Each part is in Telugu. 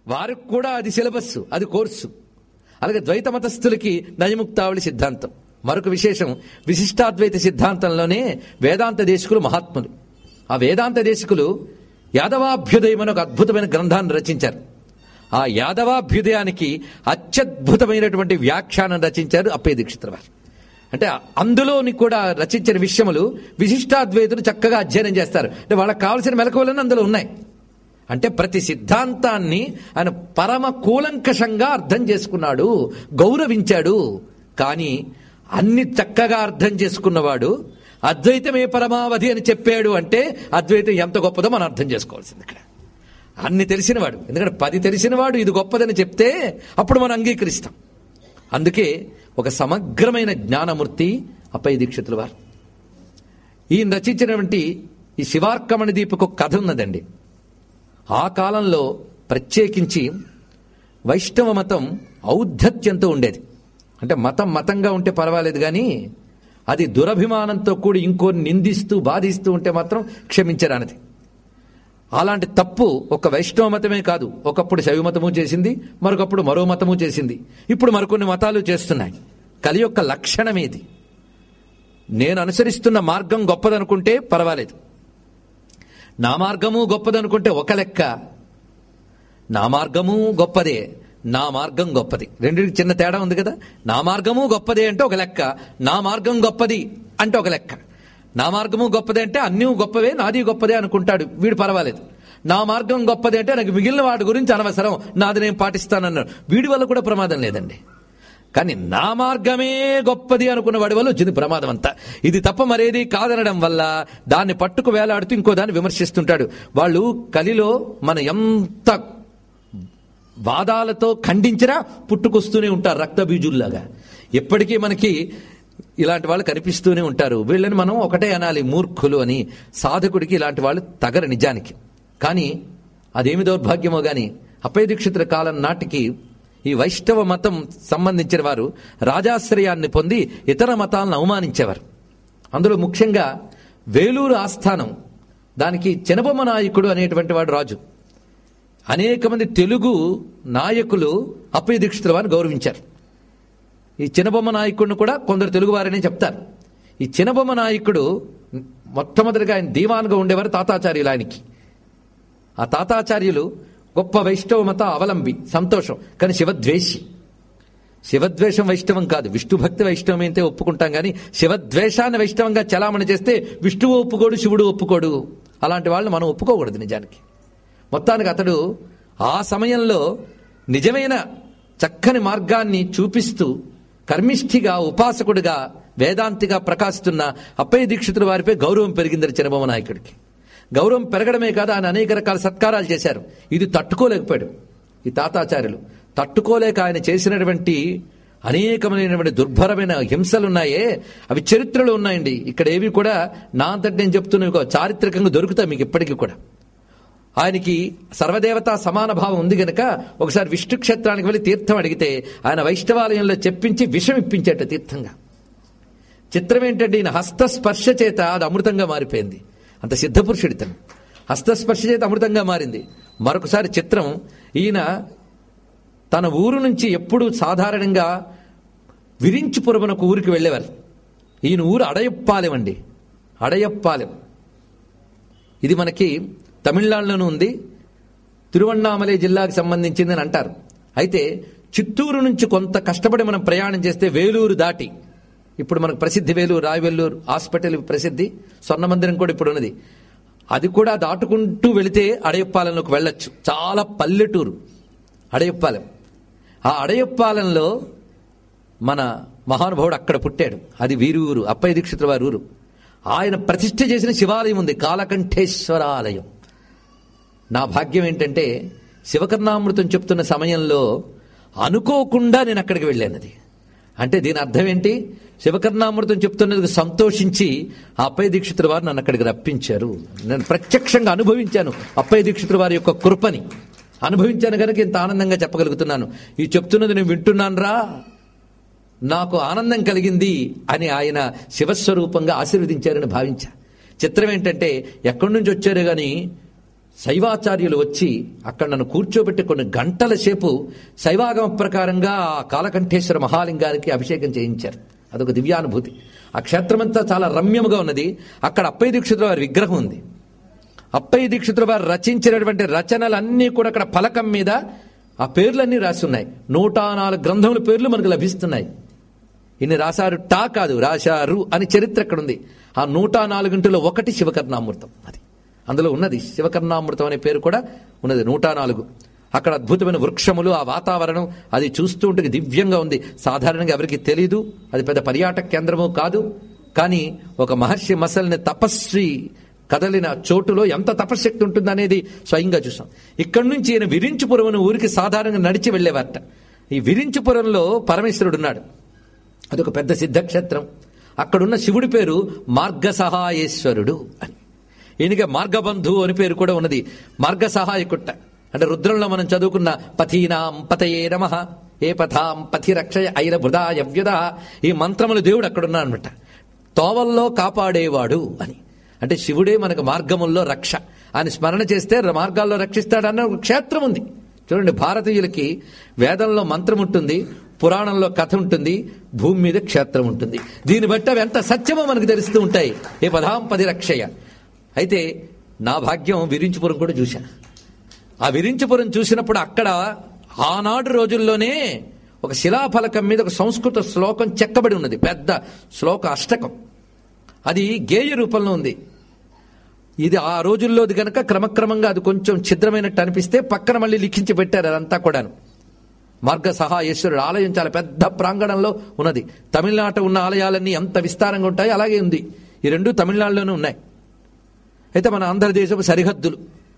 వారికి కూడా అది సిలబస్ అది కోర్సు అలాగే ద్వైత మతస్థులకి నయముక్తావళి సిద్ధాంతం మరొక విశేషం విశిష్టాద్వైత సిద్ధాంతంలోనే వేదాంత దేశకులు మహాత్ములు ఆ వేదాంత దేశకులు యాదవాభ్యుదయం అని ఒక అద్భుతమైన గ్రంథాన్ని రచించారు ఆ యాదవాభ్యుదయానికి అత్యద్భుతమైనటువంటి వ్యాఖ్యానం రచించారు అప్పయ్య దీక్షితుల వారు అంటే అందులోని కూడా రచించిన విషయములు విశిష్టాద్వైతులు చక్కగా అధ్యయనం చేస్తారు అంటే వాళ్ళకి కావలసిన మెలకువలన్నీ అందులో ఉన్నాయి అంటే ప్రతి సిద్ధాంతాన్ని ఆయన పరమ కూలంకషంగా అర్థం చేసుకున్నాడు గౌరవించాడు కానీ అన్ని చక్కగా అర్థం చేసుకున్నవాడు అద్వైతమే పరమావధి అని చెప్పాడు అంటే అద్వైతం ఎంత గొప్పదో మనం అర్థం చేసుకోవాల్సింది ఇక్కడ అన్ని తెలిసినవాడు ఎందుకంటే పది తెలిసినవాడు ఇది గొప్పదని చెప్తే అప్పుడు మనం అంగీకరిస్తాం అందుకే ఒక సమగ్రమైన జ్ఞానమూర్తి అప్పయ్య దీక్షితుల వారు ఈయన రచించినటువంటి ఈ శివార్కమణి దీపకు ఒక కథ ఉన్నదండి ఆ కాలంలో ప్రత్యేకించి వైష్ణవ మతం ఔద్ధత్యంతో ఉండేది అంటే మతం మతంగా ఉంటే పర్వాలేదు కానీ అది దురభిమానంతో కూడి ఇంకోని నిందిస్తూ బాధిస్తూ ఉంటే మాత్రం క్షమించరానది అలాంటి తప్పు ఒక వైష్ణవ మతమే కాదు ఒకప్పుడు శైవ మతము చేసింది మరొకప్పుడు మరో మతము చేసింది ఇప్పుడు మరికొన్ని మతాలు చేస్తున్నాయి కలి యొక్క లక్షణమేది నేను అనుసరిస్తున్న మార్గం గొప్పదనుకుంటే పర్వాలేదు నా మార్గము గొప్పదనుకుంటే ఒక లెక్క నా మార్గము గొప్పదే నా మార్గం గొప్పది రెండింటికి చిన్న తేడా ఉంది కదా నా మార్గము గొప్పదే అంటే ఒక లెక్క నా మార్గం గొప్పది అంటే ఒక లెక్క నా మార్గము గొప్పదే అంటే అన్నీ గొప్పవే నాది గొప్పదే అనుకుంటాడు వీడు పర్వాలేదు నా మార్గం గొప్పది అంటే నాకు మిగిలిన వాటి గురించి అనవసరం నాది నేను పాటిస్తానన్నాడు వీడి వల్ల కూడా ప్రమాదం లేదండి కానీ నా మార్గమే గొప్పది అనుకున్న వాడి వల్ల వచ్చింది ప్రమాదం అంతా ఇది తప్ప మరేది కాదనడం వల్ల దాన్ని పట్టుకు వేలాడుతూ ఇంకో దాన్ని విమర్శిస్తుంటాడు వాళ్ళు కలిలో మన ఎంత వాదాలతో ఖండించినా పుట్టుకొస్తూనే ఉంటారు రక్తబీజుల్లాగా ఎప్పటికీ మనకి ఇలాంటి వాళ్ళు కనిపిస్తూనే ఉంటారు వీళ్ళని మనం ఒకటే అనాలి మూర్ఖులు అని సాధకుడికి ఇలాంటి వాళ్ళు తగరు నిజానికి కానీ అదేమి దౌర్భాగ్యమో గాని అప్పయ దీక్షితుల కాలం నాటికి ఈ వైష్ణవ మతం సంబంధించిన వారు రాజాశ్రయాన్ని పొంది ఇతర మతాలను అవమానించేవారు అందులో ముఖ్యంగా వేలూరు ఆస్థానం దానికి చెనబొమ్మ నాయకుడు అనేటువంటి వాడు రాజు అనేక మంది తెలుగు నాయకులు అప్పయ్య దీక్షితుల వారిని గౌరవించారు ఈ చిన్నబొమ్మ నాయకుడిని కూడా కొందరు తెలుగు వారనే చెప్తారు ఈ చిన్నబొమ్మ నాయకుడు మొట్టమొదటిగా ఆయన దీవాన్గా ఉండేవారు తాతాచార్యులు ఆయనకి ఆ తాతాచార్యులు గొప్ప వైష్ణవ మత అవలంబి సంతోషం కానీ శివద్వేషి శివద్వేషం వైష్ణవం కాదు విష్ణు భక్తి వైష్ణవం అయితే ఒప్పుకుంటాం కానీ శివద్వేషాన్ని వైష్ణవంగా చలామణి చేస్తే విష్ణువు ఒప్పుకోడు శివుడు ఒప్పుకోడు అలాంటి వాళ్ళని మనం ఒప్పుకోకూడదు నిజానికి మొత్తానికి అతడు ఆ సమయంలో నిజమైన చక్కని మార్గాన్ని చూపిస్తూ కర్మిష్ఠిగా ఉపాసకుడిగా వేదాంతిగా ప్రకాశిస్తున్న అప్పయ్య దీక్షితుల వారిపై గౌరవం పెరిగిందని చిరబొమ్మ నాయకుడికి గౌరవం పెరగడమే కాదు ఆయన అనేక రకాల సత్కారాలు చేశారు ఇది తట్టుకోలేకపోయాడు ఈ తాతాచార్యులు తట్టుకోలేక ఆయన చేసినటువంటి అనేకమైనటువంటి దుర్భరమైన హింసలున్నాయే అవి చరిత్రలో ఉన్నాయండి ఇక్కడ ఏవి కూడా నా అంతటి నేను చెప్తున్నవి చారిత్రకంగా దొరుకుతాయి మీకు ఇప్పటికీ కూడా ఆయనకి సర్వదేవతా సమాన భావం ఉంది గనక ఒకసారి విష్ణు క్షేత్రానికి వెళ్ళి తీర్థం అడిగితే ఆయన వైష్ణవాలయంలో చెప్పించి విషం ఇప్పించేట తీర్థంగా చిత్రం ఏంటంటే ఈయన హస్తస్పర్శ చేత అది అమృతంగా మారిపోయింది అంత సిద్ధపురుషుడి తను హస్తస్పర్శ చేత అమృతంగా మారింది మరొకసారి చిత్రం ఈయన తన ఊరు నుంచి ఎప్పుడు సాధారణంగా విరించిపురమున ఒక ఊరికి వెళ్ళేవారు ఈయన ఊరు అడయప్పాలెం అండి అడయప్పాలెం ఇది మనకి తమిళనాడులోనూ ఉంది తిరువണ്ണామలై జిల్లాకు సంబంధించింది అని అంటారు అయితే చిత్తూరు నుంచి కొంత కష్టపడి మనం ప్రయాణం చేస్తే వేలూరు దాటి ఇప్పుడు మనకు ప్రసిద్ధి వేలూరు రాయవెల్లూరు హాస్పిటల్ ప్రసిద్ధి స్వర్ణ మందిరం కూడా ఇప్పుడు ఉన్నది అది కూడా దాటుకుంటూ వెళితే అడయప్పాలెంలోకి వెళ్ళొచ్చు చాలా పల్లెటూరు అడయప్పాలెం ఆ అడయప్పాలెంలో మన మహానుభావుడు అక్కడ పుట్టాడు అది వీరి ఊరు అప్పయ్య దీక్షితుల వారి ఊరు ఆయన ప్రతిష్ఠ చేసిన శివాలయం ఉంది కాలకంఠేశ్వర ఆలయం నా భాగ్యం ఏంటంటే శివకర్ణామృతం చెప్తున్న సమయంలో అనుకోకుండా నేను అక్కడికి వెళ్ళానది అంటే దీని అర్థం ఏంటి శివకర్ణామృతం చెప్తున్నందుకు సంతోషించి ఆ అప్పయ్య దీక్షితుల వారు నన్ను అక్కడికి రప్పించారు నేను ప్రత్యక్షంగా అనుభవించాను అప్పయ్య దీక్షితుల వారి యొక్క కృపని అనుభవించాను కనుక ఇంత ఆనందంగా చెప్పగలుగుతున్నాను ఈ చెప్తున్నది నేను వింటున్నాను రా నాకు ఆనందం కలిగింది అని ఆయన శివస్వరూపంగా ఆశీర్వదించారని భావించా చిత్రం ఏంటంటే ఎక్కడి నుంచి వచ్చారు గాని శైవాచార్యులు వచ్చి అక్కడ నన్ను కూర్చోబెట్టి కొన్ని గంటల సేపు శైవాగమ ప్రకారంగా ఆ కాలకంఠేశ్వర మహాలింగానికి అభిషేకం చేయించారు అదొక దివ్యానుభూతి ఆ క్షేత్రమంతా చాలా రమ్యముగా ఉన్నది అక్కడ అప్పయ్య దీక్షితుల వారి విగ్రహం ఉంది అప్పయ్య దీక్షితుల వారు రచించినటువంటి రచనలన్నీ కూడా అక్కడ ఫలకం మీద ఆ పేర్లన్నీ రాసి ఉన్నాయి నూట నాలుగు గ్రంథముల పేర్లు మనకు లభిస్తున్నాయి ఇన్ని రాశారు టా కాదు రాశారు అని చరిత్ర అక్కడ ఉంది ఆ నూట నాలుగింటిలో ఒకటి శివకర్ణామృతం అది అందులో ఉన్నది శివకర్ణామృతం అనే పేరు కూడా ఉన్నది నూట నాలుగు అక్కడ అద్భుతమైన వృక్షములు ఆ వాతావరణం అది చూస్తూ ఉంటే దివ్యంగా ఉంది సాధారణంగా ఎవరికి తెలీదు అది పెద్ద పర్యాటక కేంద్రము కాదు కానీ ఒక మహర్షి మసల్ని తపస్వి కదలిన చోటులో ఎంత తపశక్తి ఉంటుందనేది స్వయంగా చూసాం ఇక్కడి నుంచి ఈయన విరించుపురం అనే ఊరికి సాధారణంగా నడిచి వెళ్ళేవారట ఈ విరించుపురంలో పరమేశ్వరుడు ఉన్నాడు అదొక పెద్ద సిద్ధక్షేత్రం అక్కడున్న శివుడి పేరు మార్గ సహాయేశ్వరుడు అని ఈయనకి మార్గబంధు అని పేరు కూడా ఉన్నది మార్గ సహాయకుట్ట అంటే రుద్రంలో మనం చదువుకున్న పథీనాం పతయే నమ ఏ పథాం పథి రక్షయ ఐర బృదా యవ్యుద ఈ మంత్రములు దేవుడు అక్కడున్నా అనమాట తోవల్లో కాపాడేవాడు అని అంటే శివుడే మనకు మార్గముల్లో రక్ష ఆయన స్మరణ చేస్తే మార్గాల్లో రక్షిస్తాడన్న ఒక క్షేత్రం ఉంది చూడండి భారతీయులకి వేదంలో మంత్రం ఉంటుంది పురాణంలో కథ ఉంటుంది భూమి మీద క్షేత్రం ఉంటుంది దీన్ని బట్టి అవి ఎంత సత్యమో మనకు తెలుస్తూ ఉంటాయి ఏ పదాం పది రక్షయ అయితే నా భాగ్యం విరించుపురం కూడా చూశా ఆ విరించుపురం చూసినప్పుడు అక్కడ ఆనాడు రోజుల్లోనే ఒక శిలాఫలకం మీద ఒక సంస్కృత శ్లోకం చెక్కబడి ఉన్నది పెద్ద శ్లోక అష్టకం అది గేయ రూపంలో ఉంది ఇది ఆ రోజుల్లోది గనక క్రమక్రమంగా అది కొంచెం ఛిద్రమైనట్టు అనిపిస్తే పక్కన మళ్ళీ లిఖించి పెట్టారు అదంతా కూడాను మార్గ సహాయేశ్వరుడు ఆలయం చాలా పెద్ద ప్రాంగణంలో ఉన్నది తమిళనాట ఉన్న ఆలయాలన్నీ ఎంత విస్తారంగా ఉంటాయో అలాగే ఉంది ఈ రెండు తమిళనాడులోనే ఉన్నాయి అయితే మన ఆంధ్రదేశపు సరిహద్దులు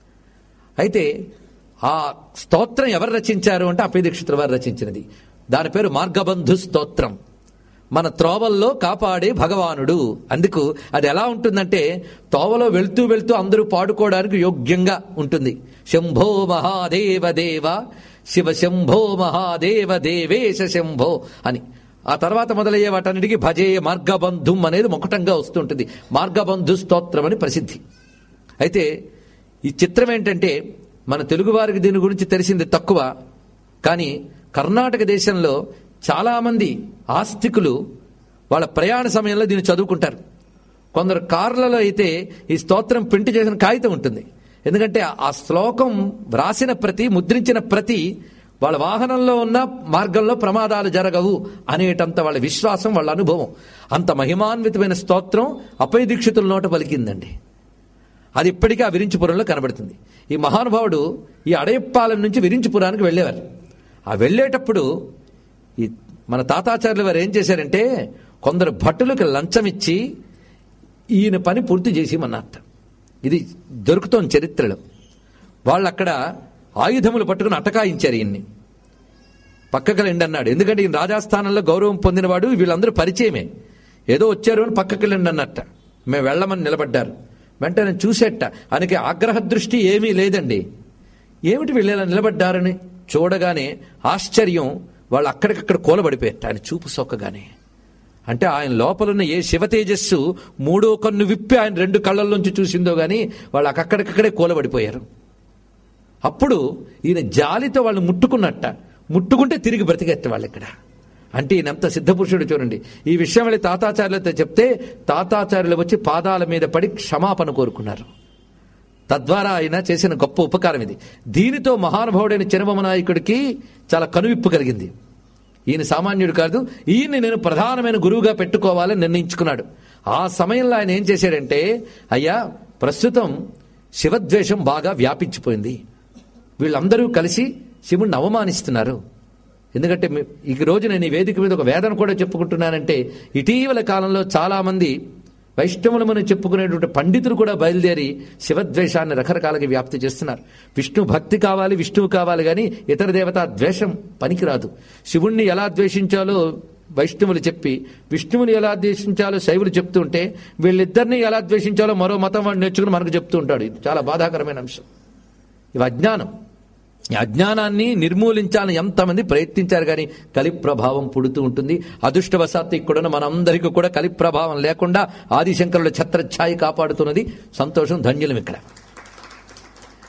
అయితే ఆ స్తోత్రం ఎవరు రచించారు అంటే అప్పయ దీక్షితుల వారు రచించినది దాని పేరు మార్గబంధు స్తోత్రం మన త్రోవల్లో కాపాడే భగవానుడు అందుకు అది ఎలా ఉంటుందంటే తోవలో వెళ్తూ వెళ్తూ అందరూ పాడుకోవడానికి యోగ్యంగా ఉంటుంది శంభో మహాదేవ దేవ శివ శంభో మహాదేవ దేవేశ శంభో అని ఆ తర్వాత మొదలయ్యే వాటన్నిటికీ భజే మార్గబంధుం అనేది మొకటంగా వస్తుంటుంది మార్గబంధు స్తోత్రం అని ప్రసిద్ధి అయితే ఈ చిత్రం ఏంటంటే మన తెలుగువారికి దీని గురించి తెలిసింది తక్కువ కానీ కర్ణాటక దేశంలో చాలామంది ఆస్తికులు వాళ్ళ ప్రయాణ సమయంలో దీన్ని చదువుకుంటారు కొందరు కార్లలో అయితే ఈ స్తోత్రం ప్రింట్ చేసిన కాగితం ఉంటుంది ఎందుకంటే ఆ శ్లోకం వ్రాసిన ప్రతి ముద్రించిన ప్రతి వాళ్ళ వాహనంలో ఉన్న మార్గంలో ప్రమాదాలు జరగవు అనేటంత వాళ్ళ విశ్వాసం వాళ్ళ అనుభవం అంత మహిమాన్వితమైన స్తోత్రం అపయ దీక్షితుల నోట పలికిందండి అది ఇప్పటికీ ఆ విరించిపురంలో కనబడుతుంది ఈ మహానుభావుడు ఈ అడయప్పాలెం నుంచి విరించిపురానికి వెళ్ళేవారు ఆ వెళ్ళేటప్పుడు ఈ మన తాతాచార్యులు వారు ఏం చేశారంటే కొందరు భటులకు లంచం ఇచ్చి ఈయన పని పూర్తి చేసేమన్నట్ట ఇది దొరుకుతోంది చరిత్రలో వాళ్ళు అక్కడ ఆయుధములు పట్టుకుని అటకాయించారు ఈయన్ని పక్కకి రండి అన్నాడు ఎందుకంటే ఈయన రాజాస్థానంలో గౌరవం పొందినవాడు వీళ్ళందరూ పరిచయమే ఏదో వచ్చారు అని పక్కకి వెళ్ళండి అన్నట్ట మేము వెళ్ళమని నిలబడ్డారు వెంటనే చూసేట ఆయనకి ఆగ్రహ దృష్టి ఏమీ లేదండి ఏమిటి వీళ్ళేలా నిలబడ్డారని చూడగానే ఆశ్చర్యం వాళ్ళు అక్కడికక్కడ కూలబడిపోయారు ఆయన చూపు సొక్కగానే అంటే ఆయన లోపలున్న ఏ శివ తేజస్సు మూడో కన్ను విప్పి ఆయన రెండు కళ్ళల్లోంచి చూసిందో గాని వాళ్ళు అక్కడికక్కడే కూలబడిపోయారు అప్పుడు ఈయన జాలితో వాళ్ళు ముట్టుకున్నట్ట ముట్టుకుంటే తిరిగి బ్రతికెత్త వాళ్ళు ఇక్కడ అంటే ఈయన ఎంత సిద్ధపురుషుడు చూడండి ఈ విషయం వెళ్ళి తాతాచార్యులతో చెప్తే తాతాచార్యులు వచ్చి పాదాల మీద పడి క్షమాపణ కోరుకున్నారు తద్వారా ఆయన చేసిన గొప్ప ఉపకారం ఇది దీనితో మహానుభావుడైన చిరమమ నాయకుడికి చాలా కనువిప్పు కలిగింది ఈయన సామాన్యుడు కాదు ఈయన్ని నేను ప్రధానమైన గురువుగా పెట్టుకోవాలని నిర్ణయించుకున్నాడు ఆ సమయంలో ఆయన ఏం చేశాడంటే అయ్యా ప్రస్తుతం శివద్వేషం బాగా వ్యాపించిపోయింది వీళ్ళందరూ కలిసి శివుణ్ణి అవమానిస్తున్నారు ఎందుకంటే మీ- ఈ రోజు నేను ఈ వేదిక మీద ఒక వేదన కూడా చెప్పుకుంటున్నానంటే ఇటీవల కాలంలో చాలా మంది వైష్ణవులమని చెప్పుకునేటువంటి పండితులు కూడా బయలుదేరి శివద్వేషాన్ని రకరకాలుగా వ్యాప్తి చేస్తున్నారు విష్ణు భక్తి కావాలి విష్ణువు కావాలి కానీ ఇతర దేవతా ద్వేషం పనికిరాదు శివుణ్ణి ఎలా ద్వేషించాలో వైష్ణవులు చెప్పి విష్ణువుని ఎలా ద్వేషించాలో శైవులు చెప్తుంటే వీళ్ళిద్దరిని ఎలా ద్వేషించాలో మరో మతం వాడు నేర్చుకుని మనకు చెప్తూ ఉంటాడు ఇది చాలా బాధాకరమైన అంశం ఇవి అజ్ఞానం ఈ అజ్ఞానాన్ని నిర్మూలించాలని ఎంతమంది ప్రయత్నించారు కానీ కలి ప్రభావం పుడుతూ ఉంటుంది అదృష్టవశాత్తు ఇక్కడ మనందరికీ కూడా కలి ప్రభావం లేకుండా ఆదిశంకరుల ఛత్రఛాయి కాపాడుతున్నది సంతోషం ధన్యులం ఇక్కడ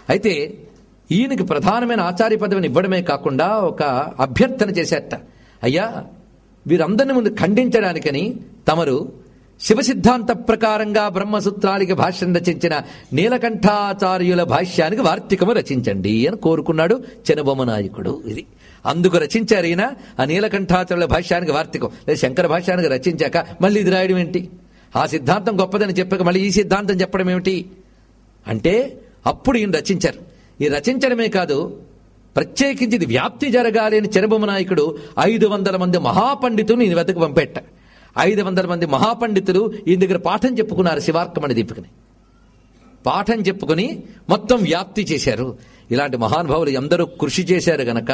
అయితే ఈయనకి ప్రధానమైన ఆచార్య పదవిని ఇవ్వడమే కాకుండా ఒక అభ్యర్థన చేశారట అయ్యా వీరందరిని ముందు ఖండించడానికని తమరు శివ సిద్ధాంత ప్రకారంగా బ్రహ్మసూత్రాలకి భాష్యం రచించిన నీలకంఠాచార్యుల భాష్యానికి వార్తికము రచించండి అని కోరుకున్నాడు చెనబొమ్మ నాయకుడు ఇది అందుకు రచించారు ఈయన ఆ నీలకంఠాచార్యుల భాష్యానికి వార్తికం లేదా శంకర భాష్యానికి రచించాక మళ్ళీ ఇది రాయడం ఏంటి ఆ సిద్ధాంతం గొప్పదని చెప్పాక మళ్ళీ ఈ సిద్ధాంతం చెప్పడం ఏమిటి అంటే అప్పుడు ఈయన రచించారు ఈ రచించడమే కాదు ప్రత్యేకించి ఇది వ్యాప్తి జరగాలి అని చెరబొమ్మ నాయకుడు ఐదు వందల మంది మహాపండితులు ఈయన వెతకు పంపెట్ట ఐదు వందల మంది మహాపండితులు ఈయన దగ్గర పాఠం చెప్పుకున్నారు శివార్కమణి దీపికని పాఠం చెప్పుకుని మొత్తం వ్యాప్తి చేశారు ఇలాంటి మహానుభావులు ఎందరూ కృషి చేశారు గనక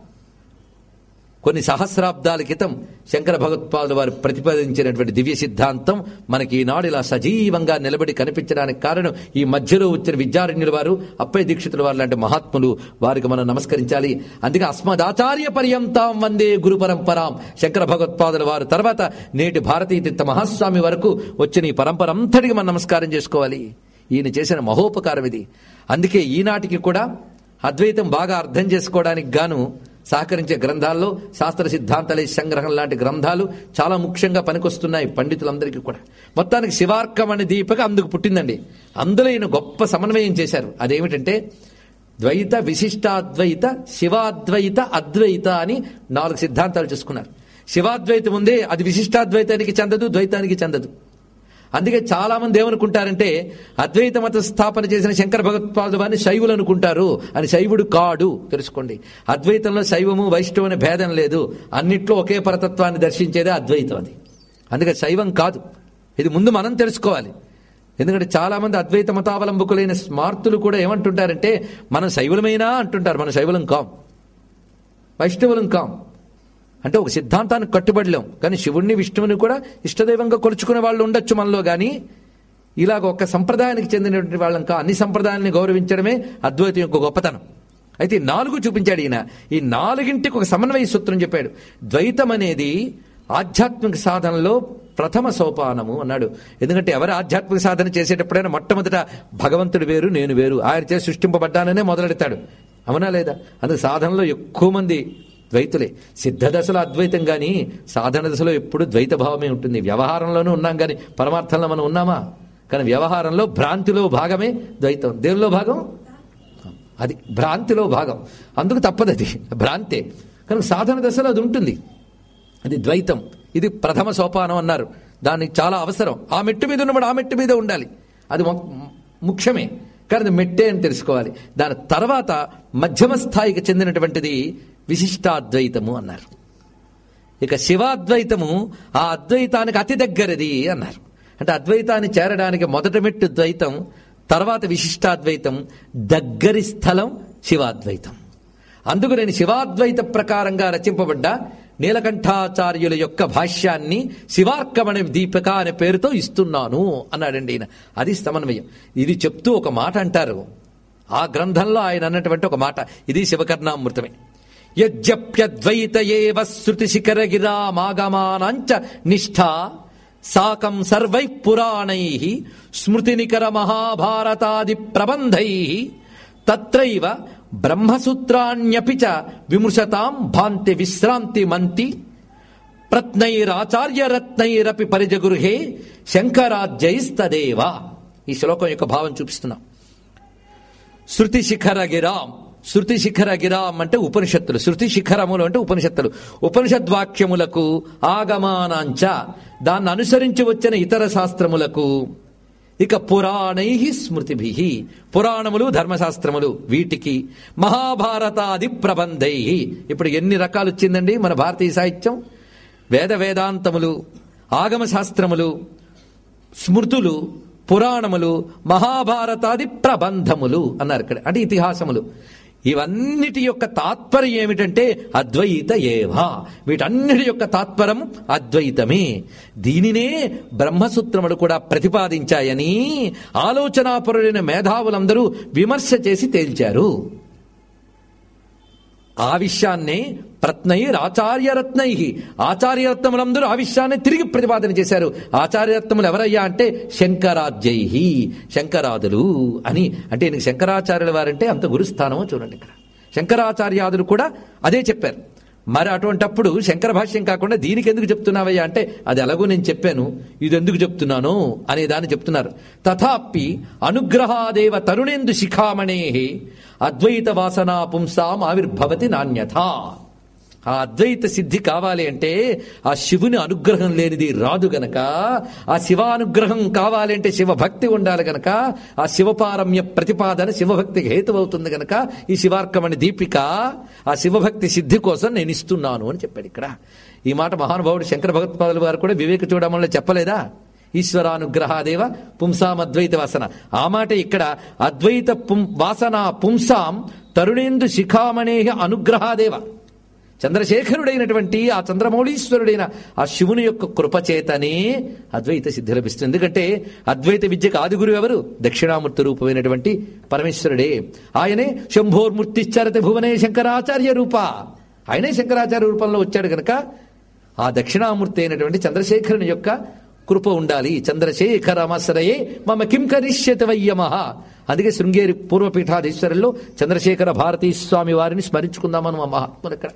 కొన్ని సహస్రాబ్దాల క్రితం శంకర భగవత్పాదులు వారు ప్రతిపాదించినటువంటి దివ్య సిద్ధాంతం మనకి ఈనాడు ఇలా సజీవంగా నిలబడి కనిపించడానికి కారణం ఈ మధ్యలో వచ్చిన విద్యారణ్యుల వారు అప్పయ్య దీక్షితుల వారు లాంటి మహాత్ములు వారికి మనం నమస్కరించాలి అందుకే అస్మదాచార్య పర్యంతం వందే గురు పరంపరాం శంకర భగవత్పాదుల వారు తర్వాత నేటి భారతీయ తీర్థ మహాస్వామి వరకు వచ్చిన ఈ పరంపర అంతటికి మనం నమస్కారం చేసుకోవాలి ఈయన చేసిన మహోపకారం ఇది అందుకే ఈనాటికి కూడా అద్వైతం బాగా అర్థం చేసుకోవడానికి గాను సహకరించే గ్రంథాల్లో శాస్త్ర సిద్ధాంతాల సంగ్రహం లాంటి గ్రంథాలు చాలా ముఖ్యంగా పనికొస్తున్నాయి పండితులందరికీ కూడా మొత్తానికి శివార్కం అనే దీపిక అందుకు పుట్టిందండి అందులో ఈయన గొప్ప సమన్వయం చేశారు అదేమిటంటే ద్వైత విశిష్టాద్వైత శివాద్వైత అద్వైత అని నాలుగు సిద్ధాంతాలు చేసుకున్నారు శివాద్వైతం ఉందే అది విశిష్టాద్వైతానికి చెందదు ద్వైతానికి చెందదు అందుకే చాలా మంది ఏమనుకుంటారంటే అద్వైత మత స్థాపన చేసిన శంకర భగవత్పాదు వారిని శైవులు అనుకుంటారు అని శైవుడు కాడు తెలుసుకోండి అద్వైతంలో శైవము వైష్ణవం అనే భేదం లేదు అన్నిట్లో ఒకే పరతత్వాన్ని దర్శించేదే అద్వైతం అది అందుకే శైవం కాదు ఇది ముందు మనం తెలుసుకోవాలి ఎందుకంటే చాలా మంది అద్వైత మతావలంబకులైన స్మార్తులు కూడా ఏమంటుంటారంటే మనం శైవులమైనా అంటుంటారు మన శైవులం కాం వైష్ణవులం కాం అంటే ఒక సిద్ధాంతానికి కట్టుబడిలేం కానీ శివుణ్ణి విష్ణువుని కూడా ఇష్టదైవంగా కొలుచుకునే వాళ్ళు ఉండొచ్చు మనలో కానీ ఇలాగ ఒక సంప్రదాయానికి చెందినటువంటి వాళ్ళం కా అన్ని సంప్రదాయాన్ని గౌరవించడమే అద్వైతం యొక్క గొప్పతనం అయితే ఈ నాలుగు చూపించాడు ఈయన ఈ నాలుగింటికి ఒక సమన్వయ సూత్రం చెప్పాడు ద్వైతం అనేది ఆధ్యాత్మిక సాధనలో ప్రథమ సోపానము అన్నాడు ఎందుకంటే ఎవరు ఆధ్యాత్మిక సాధన చేసేటప్పుడైనా మొట్టమొదట భగవంతుడు వేరు నేను వేరు ఆయన చేసి సృష్టింపబడ్డాననే మొదలెడతాడు అవునా లేదా అందుకు సాధనలో ఎక్కువ మంది ద్వైతులే సిద్ధ దశలో అద్వైతం కానీ సాధన దశలో ఎప్పుడు ద్వైత భావమే ఉంటుంది వ్యవహారంలోనూ ఉన్నాం కానీ పరమార్థంలో మనం ఉన్నామా కానీ వ్యవహారంలో భ్రాంతిలో భాగమే ద్వైతం దేవుల్లో భాగం అది భ్రాంతిలో భాగం అందుకు తప్పదు అది భ్రాంతే కనుక సాధన దశలో అది ఉంటుంది అది ద్వైతం ఇది ప్రథమ సోపానం అన్నారు దానికి చాలా అవసరం ఆ మెట్టు మీద ఉన్నప్పుడు ఆ మెట్టు మీద ఉండాలి అది మొ- ముఖ్యమే కానీ అది మెట్టే అని తెలుసుకోవాలి దాని తర్వాత మధ్యమ స్థాయికి చెందినటువంటిది విశిష్టాద్వైతము అన్నారు ఇక శివాద్వైతము ఆ అద్వైతానికి అతి దగ్గరది అన్నారు అంటే అద్వైతాన్ని చేరడానికి మొదటి మెట్టు ద్వైతం తర్వాత విశిష్టాద్వైతం దగ్గరి స్థలం శివాద్వైతం అందుకు నేను శివాద్వైత ప్రకారంగా రచింపబడ్డ నీలకంఠాచార్యుల యొక్క భాష్యాన్ని శివార్కమణి దీపిక అనే పేరుతో ఇస్తున్నాను అన్నాడండి ఈయన అది సమన్వయం ఇది చెప్తూ ఒక మాట అంటారు ఆ గ్రంథంలో ఆయన అన్నటువంటి ఒక మాట ఇది శివకర్ణామృతమే యజ్జప్యద్వైత ఏవ శృతి శిఖర గిరామాగమానాంచ నిష్ఠ సాకం సర్వై పురాణై స్మృతి నికర మహాభారతాది ప్రబంధై తత్రైవ బ్రహ్మసూత్రాణ్యపి చ విమృశతాం భాంతి విశ్రాంతి మంతి ప్రత్నైరాచార్యరత్నైరపి పరిజగృహే శంకరాజ్యైస్తదేవ ఈ శ్లోకం యొక్క భావం చూపిస్తున్నాం శృతి శిఖర గిరాం శృతి శిఖర గిరాం అంటే ఉపనిషత్తులు శృతి శిఖరములు అంటే ఉపనిషత్తులు ఉపనిషద్వాక్యములకు ఆగమానాంచ దాన్ని అనుసరించి వచ్చిన ఇతర శాస్త్రములకు ఇక పురాణై స్మృతిభి పురాణములు ధర్మశాస్త్రములు వీటికి మహాభారతాది ప్రబంధై ఇప్పుడు ఎన్ని రకాలు వచ్చిందండి మన భారతీయ సాహిత్యం వేద వేదాంతములు ఆగమ శాస్త్రములు స్మృతులు పురాణములు మహాభారతాది ప్రబంధములు అన్నారు ఇక్కడ అంటే ఇతిహాసములు ఇవన్నిటి యొక్క తాత్పర్యం ఏమిటంటే అద్వైత ఏవా వీటన్నిటి యొక్క తాత్పరం అద్వైతమే దీనినే బ్రహ్మసూత్రములు కూడా ప్రతిపాదించాయని ఆలోచనాపరులైన మేధావులందరూ విమర్శ చేసి తేల్చారు ఆ విషయాన్నే ప్రత్నైర్ ఆచార్యరత్నై ఆచార్యరత్నములందరూ ఆ విషయాన్ని తిరిగి ప్రతిపాదన చేశారు ఆచార్యరత్నములు ఎవరయ్యా అంటే శంకరాజ్యై శంకరాదులు అని అంటే ఈయనకి శంకరాచార్యుల వారంటే అంత గురుస్థానమో చూడండి ఇక్కడ శంకరాచార్యాదులు కూడా అదే చెప్పారు మరి అటువంటప్పుడు శంకర భాష్యం కాకుండా దీనికి ఎందుకు చెప్తున్నావయ్యా అంటే అది ఎలాగో నేను చెప్పాను ఇది ఎందుకు చెప్తున్నాను అనే దాన్ని చెప్తున్నారు తథాపి అనుగ్రహాదేవ తరుణేందు శిఖామణే అద్వైత వాసనా పుంసాం ఆవిర్భవతి నాణ్యత ఆ అద్వైత సిద్ధి కావాలి అంటే ఆ శివుని అనుగ్రహం లేనిది రాదు గనక ఆ శివానుగ్రహం కావాలి అంటే శివభక్తి ఉండాలి గనక ఆ శివపారమ్య ప్రతిపాదన శివభక్తికి హేతువవుతుంది గనక ఈ శివార్కమణి దీపిక ఆ శివభక్తి సిద్ధి కోసం నేను ఇస్తున్నాను అని చెప్పాడు ఇక్కడ ఈ మాట మహానుభావుడు శంకర భగవత్పాదులు గారు కూడా వివేక చూడమంలో చెప్పలేదా ఈశ్వరానుగ్రహాదేవ పుంసాం అద్వైత వాసన ఆ మాట ఇక్కడ అద్వైత పుం వాసన పుంసాం తరుణేందు శిఖామణే అనుగ్రహాదేవ చంద్రశేఖరుడైనటువంటి ఆ చంద్రమౌళీశ్వరుడైన ఆ శివుని యొక్క కృపచేతనే అద్వైత సిద్ధి లభిస్తుంది ఎందుకంటే అద్వైత విద్యకు ఆది గురువు ఎవరు దక్షిణామూర్తి రూపమైనటువంటి పరమేశ్వరుడే ఆయనే శంభోర్మూర్తిశ్చరతి భువనే శంకరాచార్య రూప ఆయనే శంకరాచార్య రూపంలో వచ్చాడు గనక ఆ దక్షిణామూర్తి అయినటువంటి చంద్రశేఖరుని యొక్క కృప ఉండాలి చంద్రశేఖరమసరయే మమ కిం కరిష్యత వయ్యమహ అందుకే శృంగేరి పూర్వపీఠాధీశ్వరుల్లో చంద్రశేఖర భారతీ స్వామి వారిని స్మరించుకుందామని మా మహాత్ములు ఇక్కడ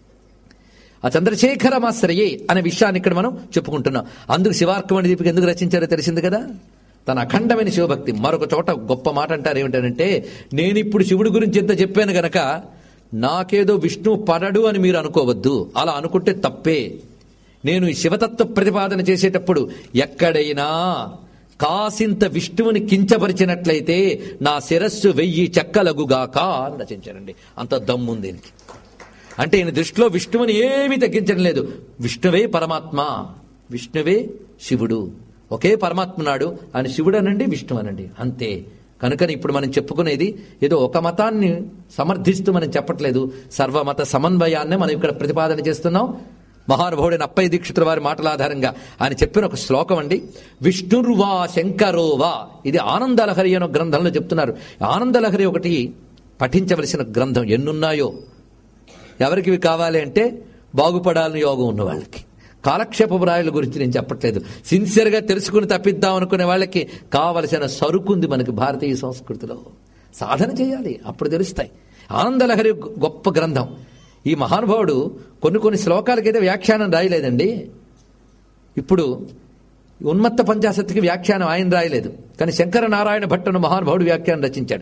ఆ చంద్రశేఖరమాశ్రయే అనే విషయాన్ని ఇక్కడ మనం చెప్పుకుంటున్నాం అందుకు శివార్కమణి దీపిక ఎందుకు రచించారో తెలిసింది కదా తన అఖండమైన శివభక్తి మరొక చోట గొప్ప మాట అంటారు ఏమిటంటే నేను ఇప్పుడు శివుడి గురించి ఎంత చెప్పాను గనక నాకేదో విష్ణు పడడు అని మీరు అనుకోవద్దు అలా అనుకుంటే తప్పే నేను ఈ శివతత్వ ప్రతిపాదన చేసేటప్పుడు ఎక్కడైనా కాసింత విష్ణువుని కించపరిచినట్లయితే నా శిరస్సు వెయ్యి చెక్కలగుగాక అని రచించారండి అంత దమ్ముంది దీనికి అంటే ఈయన దృష్టిలో విష్ణువుని ఏమీ తగ్గించడం లేదు విష్ణువే పరమాత్మ విష్ణువే శివుడు ఒకే పరమాత్మ నాడు ఆయన శివుడు అనండి విష్ణువు అనండి అంతే కనుకని ఇప్పుడు మనం చెప్పుకునేది ఏదో ఒక మతాన్ని సమర్థిస్తూ మనం చెప్పట్లేదు సర్వమత సమన్వయాన్నే మనం ఇక్కడ ప్రతిపాదన చేస్తున్నాం మహానుభావుడైన అప్పయ్య దీక్షితుల వారి మాటల ఆధారంగా ఆయన చెప్పిన ఒక శ్లోకం అండి విష్ణుర్వా శంకరోవా ఇది ఆనందలహరి అనే గ్రంథంలో చెప్తున్నారు ఆనందలహరి ఒకటి పఠించవలసిన గ్రంథం ఎన్నున్నాయో ఎవరికి ఇవి కావాలి అంటే బాగుపడాలని యోగం ఉన్న వాళ్ళకి కాలక్షేప రాయల గురించి నేను చెప్పట్లేదు సిన్సియర్గా తెలుసుకుని తప్పిద్దాం అనుకునే వాళ్ళకి కావలసిన సరుకుంది మనకి భారతీయ సంస్కృతిలో సాధన చేయాలి అప్పుడు తెలుస్తాయి ఆనందలహరి గొప్ప గ్రంథం ఈ మహానుభావుడు కొన్ని కొన్ని శ్లోకాలకైతే వ్యాఖ్యానం రాయలేదండి ఇప్పుడు ఉన్మత్త పంచాశత్కి వ్యాఖ్యానం ఆయన రాయలేదు కానీ శంకర నారాయణ భట్టను మహానుభావుడు వ్యాఖ్యానం రచించాడు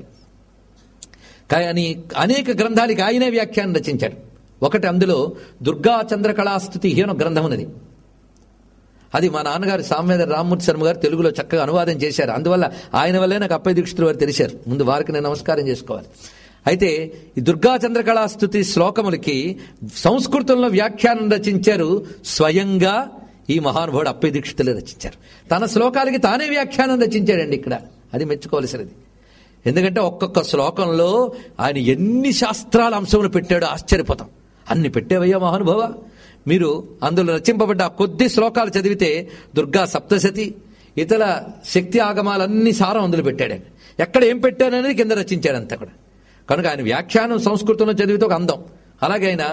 కానీ అనేక గ్రంథాలకి ఆయనే వ్యాఖ్యానం రచించాడు ఒకటి అందులో దుర్గా చంద్రకళాస్తుతి అనే గ్రంథం ఉన్నది అది మా నాన్నగారు సామ్వేద రామ్మూర్తి శర్మ గారు తెలుగులో చక్కగా అనువాదం చేశారు అందువల్ల ఆయన వల్లే నాకు అప్పయ్య దీక్షితులు వారు తెలిసారు ముందు వారికి నేను నమస్కారం చేసుకోవాలి అయితే ఈ దుర్గా చంద్రకళాస్తుతి శ్లోకములకి సంస్కృతంలో వ్యాఖ్యానం రచించారు స్వయంగా ఈ మహానుభావుడు అప్పయ్య దీక్షితులే రచించారు తన శ్లోకాలకి తానే వ్యాఖ్యానం రచించాడండి ఇక్కడ అది మెచ్చుకోవలసినది ఎందుకంటే ఒక్కొక్క శ్లోకంలో ఆయన ఎన్ని శాస్త్రాల అంశములు పెట్టాడో ఆశ్చర్యపోతాం అన్ని పెట్టేవయ్యా మహానుభావ మీరు అందులో రచింపబడ్డ ఆ కొద్ది శ్లోకాలు చదివితే దుర్గా సప్తశతి ఇతర శక్తి ఆగమాలన్నీ సారం అందులో పెట్టాడు ఆయన. ఎక్కడ ఏం పెట్టాననేది కింద రచించాడు అంతా కూడా కనుక ఆయన వ్యాఖ్యానం సంస్కృతంలో చదివితే ఒక అందం అలాగే ఆయన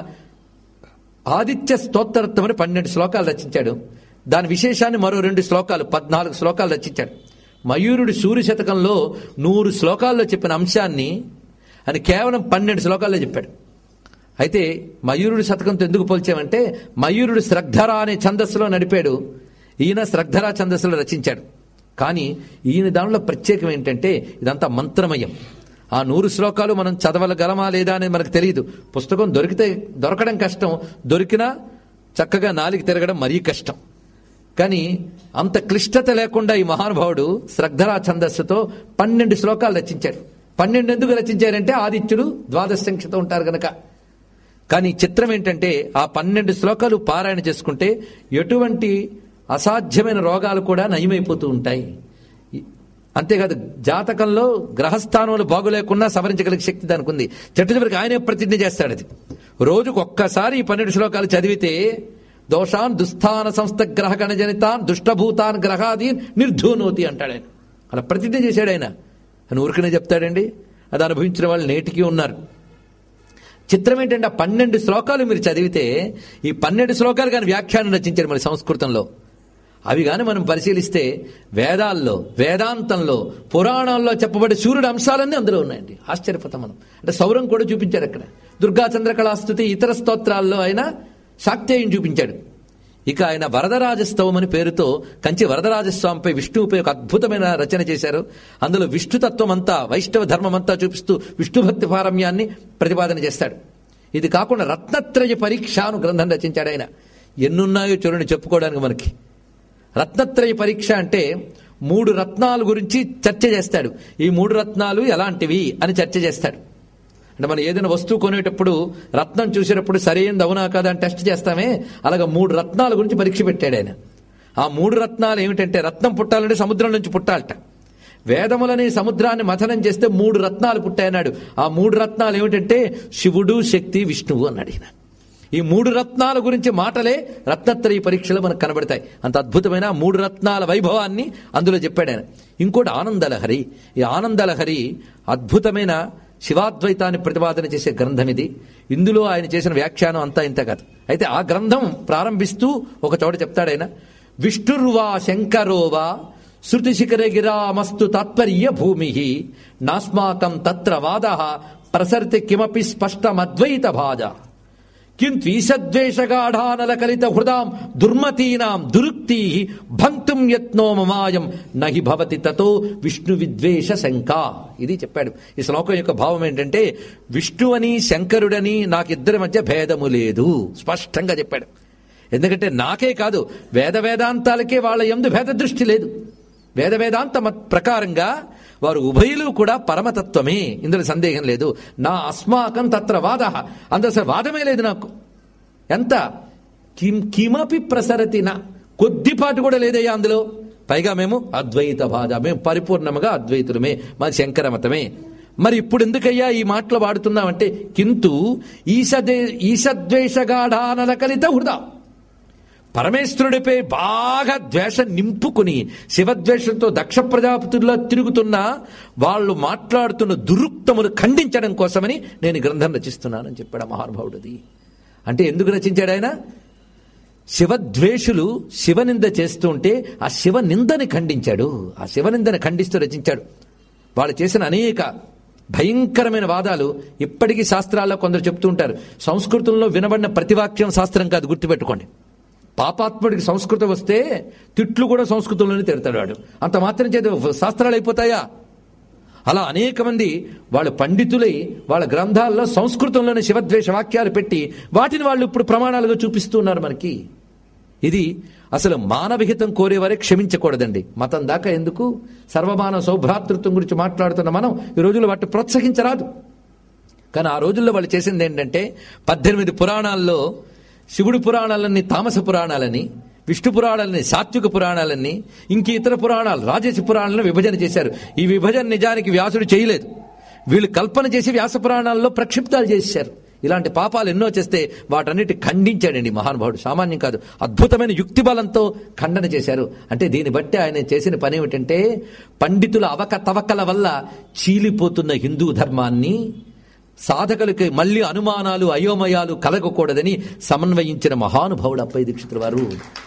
ఆదిత్య స్తోత్రత్వం అని పన్నెండు శ్లోకాలు రచించాడు దాని విశేషాన్ని మరో రెండు శ్లోకాలు పద్నాలుగు శ్లోకాలు రచించాడు మయూరుడి సూర్య శతకంలో నూరు శ్లోకాల్లో చెప్పిన అంశాన్ని ఆయన కేవలం పన్నెండు శ్లోకాల్లో చెప్పాడు అయితే మయూరుడి శతకంతో ఎందుకు పోల్చామంటే మయూరుడు శ్రద్ధర అనే ఛందస్సులో నడిపాడు ఈయన శ్రద్ధర ఛందస్సులో రచించాడు కానీ ఈయన దానిలో ప్రత్యేకం ఏంటంటే ఇదంతా మంత్రమయం ఆ నూరు శ్లోకాలు మనం చదవగలమా లేదా అనేది మనకు తెలియదు పుస్తకం దొరికితే దొరకడం కష్టం దొరికినా చక్కగా నాలికి తిరగడం మరీ కష్టం కానీ అంత క్లిష్టత లేకుండా ఈ మహానుభావుడు శ్రద్ధరా ఛందస్సుతో పన్నెండు శ్లోకాలు రచించాడు పన్నెండు ఎందుకు రచించారంటే ఆదిత్యుడు ద్వాదశ సంఖ్యతో ఉంటారు గనక కానీ చిత్రం ఏంటంటే ఆ పన్నెండు శ్లోకాలు పారాయణ చేసుకుంటే ఎటువంటి అసాధ్యమైన రోగాలు కూడా నయమైపోతూ ఉంటాయి అంతేకాదు జాతకంలో గ్రహస్థానంలో బాగులేకున్నా సవరించగలిగే శక్తి దానికి ఉంది చెట్టు చివరికి ఆయనే ప్రతిజ్ఞ చేస్తాడు అది రోజుకు ఒక్కసారి ఈ పన్నెండు శ్లోకాలు చదివితే దోషాన్ దుస్థాన సంస్థ గ్రహ గణజనితాన్ దుష్టభూతాన్ గ్రహాదీన్ నిర్ధూనోతి అంటాడు ఆయన అలా ప్రతిజ్ఞ చేశాడు ఆయన అని ఊరికనే చెప్తాడండి అది అనుభవించిన వాళ్ళు నేటికి ఉన్నారు చిత్రం ఏంటంటే ఆ పన్నెండు శ్లోకాలు మీరు చదివితే ఈ పన్నెండు శ్లోకాలు కానీ వ్యాఖ్యానం రచించారు మన సంస్కృతంలో అవి కానీ మనం పరిశీలిస్తే వేదాల్లో వేదాంతంలో పురాణాల్లో చెప్పబడే సూర్యుడు అంశాలన్నీ అందులో ఉన్నాయండి ఆశ్చర్యపోతాం మనం అంటే సౌరం కూడా చూపించారు అక్కడ దుర్గా చంద్రకళాస్తుతి ఇతర స్తోత్రాల్లో ఆయన శాక్తేయం చూపించాడు ఇక ఆయన వరదరాజస్తవం అని పేరుతో కంచి వరదరాజస్వామిపై విష్ణువుపై ఒక అద్భుతమైన రచన చేశారు అందులో విష్ణుతత్వం అంతా వైష్ణవ ధర్మం అంతా చూపిస్తూ విష్ణు భక్తి పారమ్యాన్ని ప్రతిపాదన చేస్తాడు ఇది కాకుండా రత్నత్రయ పరీక్ష అను గ్రంథం రచించాడు ఆయన ఎన్నున్నాయో చూడండి చెప్పుకోవడానికి మనకి రత్నత్రయ పరీక్ష అంటే మూడు రత్నాల గురించి చర్చ చేస్తాడు ఈ మూడు రత్నాలు ఎలాంటివి అని చర్చ చేస్తాడు అంటే మనం ఏదైనా వస్తువు కొనేటప్పుడు రత్నం చూసేటప్పుడు సరైనది అవునా కాదా అని టెస్ట్ చేస్తామే అలాగ మూడు రత్నాల గురించి పరీక్ష పెట్టాడు ఆయన ఆ మూడు రత్నాలు ఏమిటంటే రత్నం పుట్టాలంటే సముద్రం నుంచి పుట్టాలట వేదములని సముద్రాన్ని మథనం చేస్తే మూడు రత్నాలు పుట్టాయన్నాడు ఆ మూడు రత్నాలు ఏమిటంటే శివుడు శక్తి విష్ణువు అన్నాడు ఈయన ఈ మూడు రత్నాల గురించి మాటలే రత్నత్రయ పరీక్షలు మనకు కనబడతాయి అంత అద్భుతమైన ఆ మూడు రత్నాల వైభవాన్ని అందులో చెప్పాడు ఆయన ఇంకోటి ఆనందలహరి ఈ ఆనందలహరి అద్భుతమైన శివాద్వైతాన్ని ప్రతిపాదన చేసే గ్రంథం ఇది ఇందులో ఆయన చేసిన వ్యాఖ్యానం అంతా ఇంత కాదు అయితే ఆ గ్రంథం ప్రారంభిస్తూ ఒక చోట చెప్తాడు ఆయన విష్ణుర్వా శంకరోవా శృతి శిఖరే గిరామస్తు తాత్పర్య భూమి నాస్మాకం తత్ర వాద ప్రసర్తి కిమపి స్పష్టమద్వైత భాజ కింత్వీషద్వేషగాఢానల కలిత హృదాం దుర్మతీనాం దురుక్తి భంక్తుం యత్నో మమాయం నహి భవతి తతో విష్ణు విద్వేష శంక ఇది చెప్పాడు ఈ శ్లోకం యొక్క భావం ఏంటంటే విష్ణువని శంకరుడని నాకిద్దరి మధ్య భేదము లేదు స్పష్టంగా చెప్పాడు ఎందుకంటే నాకే కాదు వేద వేదాంతాలకే వాళ్ళ ఎందు భేద దృష్టి లేదు వేద వేదాంత మత్ ప్రకారంగా వారు ఉభయులు కూడా పరమతత్వమే ఇందులో సందేహం లేదు నా అస్మాకం తత్ర వాద అందులో అసలు వాదమే లేదు నాకు ఎంత కిం కిమపి ప్రసరతి నా కొద్దిపాటు కూడా లేదయ్యా అందులో పైగా మేము అద్వైత బాధ మేము పరిపూర్ణముగా అద్వైతులమే మాది శంకర మతమే మరి ఇప్పుడు ఎందుకయ్యా ఈ మాటలు వాడుతున్నామంటే కింటు ఈశదే ఈశద్వేషగాఢానల కలిత హృదా పరమేశ్వరుడిపై బాగా ద్వేషం నింపుకుని శివద్వేషంతో దక్ష ప్రజాపతుల్లో తిరుగుతున్న వాళ్ళు మాట్లాడుతున్న దురుక్తములు ఖండించడం కోసమని నేను ఈ గ్రంథం రచిస్తున్నానని చెప్పాడు ఆ మహానుభావుడిది అంటే ఎందుకు రచించాడు ఆయన శివద్వేషులు శివనింద చేస్తూ ఉంటే ఆ శివనిందని ఖండించాడు ఆ శివనిందని ఖండిస్తూ రచించాడు వాళ్ళు చేసిన అనేక భయంకరమైన వాదాలు ఇప్పటికీ శాస్త్రాల్లో కొందరు చెప్తూ ఉంటారు సంస్కృతంలో వినబడిన ప్రతివాక్యం శాస్త్రం కాదు గుర్తుపెట్టుకోండి పాపాత్ముడికి సంస్కృతం వస్తే తిట్లు కూడా సంస్కృతంలోనే తిడతాడు వాడు అంత మాత్రం చేత శాస్త్రాలు అయిపోతాయా అలా అనేక మంది వాళ్ళ పండితులై వాళ్ళ గ్రంథాల్లో సంస్కృతంలోని శివద్వేష వాక్యాలు పెట్టి వాటిని వాళ్ళు ఇప్పుడు ప్రమాణాలుగా చూపిస్తున్నారు మనకి ఇది అసలు మానవిహితం కోరేవారే క్షమించకూడదండి మతం దాకా ఎందుకు సర్వమానవ సౌభ్రాతృత్వం గురించి మాట్లాడుతున్న మనం ఈ రోజుల్లో వాటిని ప్రోత్సహించరాదు కానీ ఆ రోజుల్లో వాళ్ళు చేసింది ఏంటంటే పద్దెనిమిది పురాణాల్లో శివుడి పురాణాలన్నీ తామస పురాణాలని విష్ణు పురాణాలని సాత్విక పురాణాలని ఇంక ఇతర పురాణాలు రాజస పురాణాలను విభజన చేశారు ఈ విభజన నిజానికి వ్యాసుడు చేయలేదు వీళ్ళు కల్పన చేసి వ్యాస పురాణాల్లో ప్రక్షిప్తాలు చేశారు ఇలాంటి పాపాలు ఎన్నో చేస్తే వాటన్నిటి ఖండించాడండి మహానుభావుడు సామాన్యం కాదు అద్భుతమైన యుక్తి బలంతో ఖండన చేశారు అంటే దీన్ని బట్టి ఆయన చేసిన పని ఏమిటంటే పండితుల అవకతవకల వల్ల చీలిపోతున్న హిందూ ధర్మాన్ని సాధకులకి మళ్ళీ అనుమానాలు అయోమయాలు కలగకూడదని సమన్వయించిన మహానుభావుడు అప్పయ్య దీక్షితుల వారు